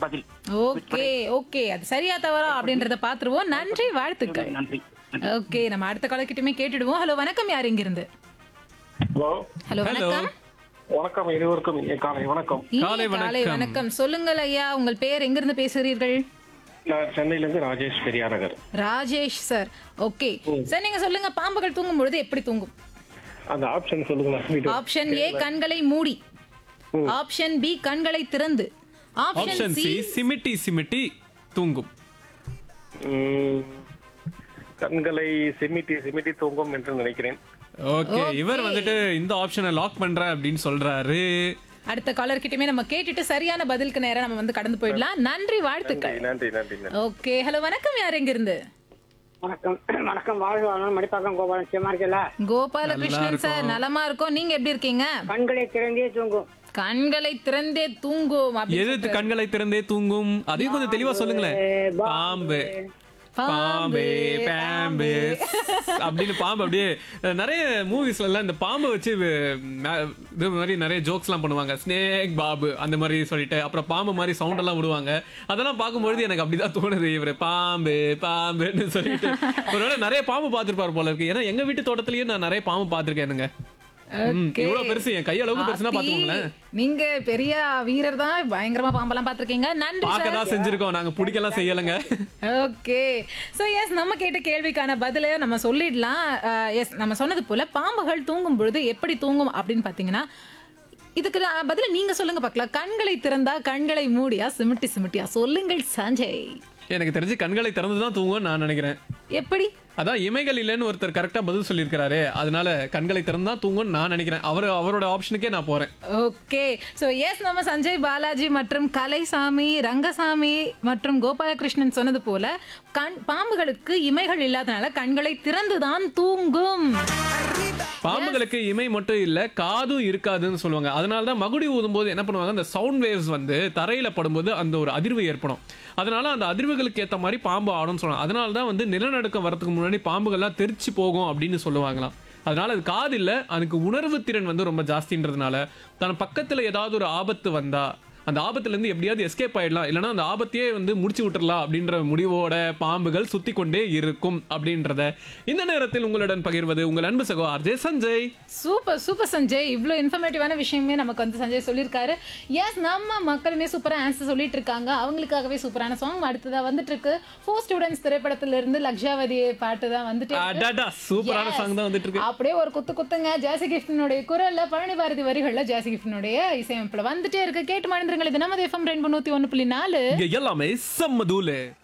பதில் okay okay அது சரியா தவறா அப்படின்றத பாத்துருவோம் நன்றி வாழ்த்துக்கள் நன்றி ஓகே நம்ம அடுத்த காலக்கிட்டமே கேட்டுடுவோம் ஹலோ வணக்கம் யார் இங்க இருந்து ஹலோ ஹலோ வணக்கம் வணக்கம் இருவருக்கும் இனிய காலை வணக்கம் இனிய காலை காலை வணக்கம். வணக்கம் சொல்லுங்கள் ஐயா உங்கள் பெயர் எங்க இருந்து பேசுகிறீர்கள் நான் சென்னையில இருந்து Rajesh Periyar Nagar Rajesh sir okay sir நீங்க சொல்லுங்க பாம்புகள் தூங்கும் பொழுது எப்படி தூங்கும் அந்த ஆப்ஷன் சொல்லுங்களேன் ஆப்ஷன் ஏ கண்களை மூடி ஆப்ஷன் பி கண்களை திறந்து ஆப்ஷன் ஆப்ஷன் சி சி சிமிட்டி சிமிட்டி தூங்கும் உம், கண்களை சிமிட்டி சிமிட்டி தூங்கும் என்று நினைக்கிறேன் ஓகே இவர் வந்துட்டு இந்த ஆப்ஷனை லாக் பண்றேன் அப்படின்னு சொல்றாரு அடுத்த காலர் கிட்டயுமே நம்ம கேட்டுட்டு சரியான பதிலுக்கு நேரா நம்ம வந்து கடந்து போயிடலாம் நன்றி வாழ்த்துக்கள் நன்றி நன்றி நன்றி ஓகே ஹலோ வணக்கம் யார் எங்க இருந்து வணக்கம் வணக்கம் வாழ்க வளமுடன் மடிப்பாக்கம் கோபாலன் நிச்சயமா இருக்கல கோபாலகிருஷ்ணன் சார் நலமா இருக்கோம் நீங்க எப்படி இருக்கீங்க கண்களை திறந்தே தூங்கும் கண்களை திறந்தே தூங்கும் அப்படி எது கண்களை திறந்தே தூங்கும் அதையும் கொஞ்சம் தெளிவா சொல்லுங்களேன் பாம்பு பாம்பு பாம்பு அப்படின்னு பாம்பு அப்படியே நிறைய மூவிஸ்ல எல்லாம் இந்த பாம்பை வச்சு வே- ம- இது மாதிரி நிறைய ஜோக்ஸ் எல்லாம் பண்ணுவாங்க ஸ்னேக் பாபு அந்த மாதிரி சொல்லிட்டு அப்புறம் பாம்பு மாதிரி சவுண்ட் எல்லாம் விடுவாங்க அதெல்லாம் பார்க்கும்பொழுது எனக்கு அப்படிதான் தோணுது இவரு பாம்பு பாம்புன்னு சொல்லிட்டு ஒருவேளை நிறைய பாம்பு பார்த்திருப்பாரு போல இருக்கு ஏன்னா எங்க வீட்டு தோட்டத்திலயும் நான் நிறைய பாம்பு பார்த்திருக்கேனுங்க ம், Okay. இவ்வளவு பெருசு என் கையளவுக்கு பெருசுனா ஆத்தி, பாத்துக்கோங்களேன் நீங்க பெரிய வீரர் தான் பயங்கரமா பாம்பெல்லாம் பாத்திருக்கீங்க நன்றி பார்க்க சார் தான் செஞ்சிருக்கோம் நாங்க பிடிக்கலாம் செய்யலைங்க ஓகே ஸோ எஸ் நம்ம கேட்ட கேள்விக்கான பதிலை நம்ம சொல்லிடலாம் எஸ் நம்ம சொன்னது போல பாம்புகள் தூங்கும் பொழுது எப்படி தூங்கும் அப்படின்னு பார்த்தீங்கன்னா இதுக்கு நான் பதில நீங்க சொல்லுங்க பார்க்கலாம் கண்களை திறந்தா கண்களை மூடியா சிமிட்டி சிமிட்டியா சொல்லுங்கள் சஞ்சய் எனக்கு தெரிஞ்சு கண்களை திறந்து தான் தூங்கும்னு நான் நினைக்கிறேன் எப்படி அதான் இமைகள் இல்லைன்னு ஒருத்தர் கரெக்டா பதில் சொல்லியிருக்காரு அதனால கண்களை திறந்து தான் தூங்கும்னு நான் நினைக்கிறேன் அவர் அவரோட ஆப்ஷனுக்கே நான் போறேன் ஓகே ஸோ எஸ் நம்ம சஞ்சய் பாலாஜி மற்றும் கலைசாமி ரங்கசாமி மற்றும் கோபாலகிருஷ்ணன் சொன்னது போல கண் பாம்புகளுக்கு இமைகள் இல்லாதனால கண்களை திறந்துதான் தூங்கும் பாம்புகளுக்கு இமை மட்டும் இல்ல காதும் இருக்காதுன்னு சொல்லுவாங்க அதனால தான் மகுடி ஊதும்போது என்ன பண்ணுவாங்க அந்த சவுண்ட் வேவ்ஸ் வந்து தரையில படும்போது அந்த ஒரு அதிர்வு ஏற்படும் அதனால அந்த அதிர்வுகளுக்கு ஏத்த மாதிரி பாம்பு ஆடும்னு சொல்லுவாங்க அதனால தான் வந்து நிலநடுக்கம் வரதுக்கு முன்னாடி பாம்புகள்லாம் தெரிச்சு போகும் அப்படின்னு சொல்லுவாங்களாம் அதனால அது காது இல்ல அதுக்கு உணர்வு திறன் வந்து ரொம்ப ஜாஸ்தின்றதுனால தன் பக்கத்துல ஏதாவது ஒரு ஆபத்து வந்தா அந்த ஆபத்துல இருந்து எப்படியாவது எஸ்கேப் ஆயிடலாம் இல்லைன்னா அந்த ஆபத்தையே வந்து முடிச்சு விட்டுறலாம் அப்படின்ற முடிவோட பாம்புகள் சுத்தி கொண்டே இருக்கும் அப்படின்றத இந்த நேரத்தில் உங்களுடன் பகிர்வது உங்கள் அன்பு சகோ RJ Sanjay super super Sanjay இவ்வளோ இன்ஃபர்மேட்டிவான விஷயமே நமக்கு வந்து சஞ்சய் சொல்லியிருக்காரு எஸ் நம்ம மக்களுமே சூப்பராக ஆன்சர் சொல்லிட்டு இருக்காங்க அவங்களுக்காகவே சூப்பரான சாங் அடுத்ததா வந்துட்டு இருக்கு ஃபோர் ஸ்டூடெண்ட்ஸ் திரைப்படத்துல இருந்து லக்ஷாவதி பாட்டு தான் வந்துட்டு இருக்கு. அடடா சூப்பரான Yes. சாங் தான் வந்துட்டு இருக்கு அப்படியே ஒரு குத்து குத்துங்க ஜாசி கிஃப்டினுடைய குரல்ல பழனி பாரதி வரிகள்ல ஜாசி கிஃப்டினுடைய இசையமைப்புல வந்துட்டே இருக்கு கேட்டு மணிந்திருங்கள் இது நமது எஃப்எம் ரெண்டு நூத்தி ஒன்று புள்ளி நாலு இங்க எல்லாமே செம்ம தூளு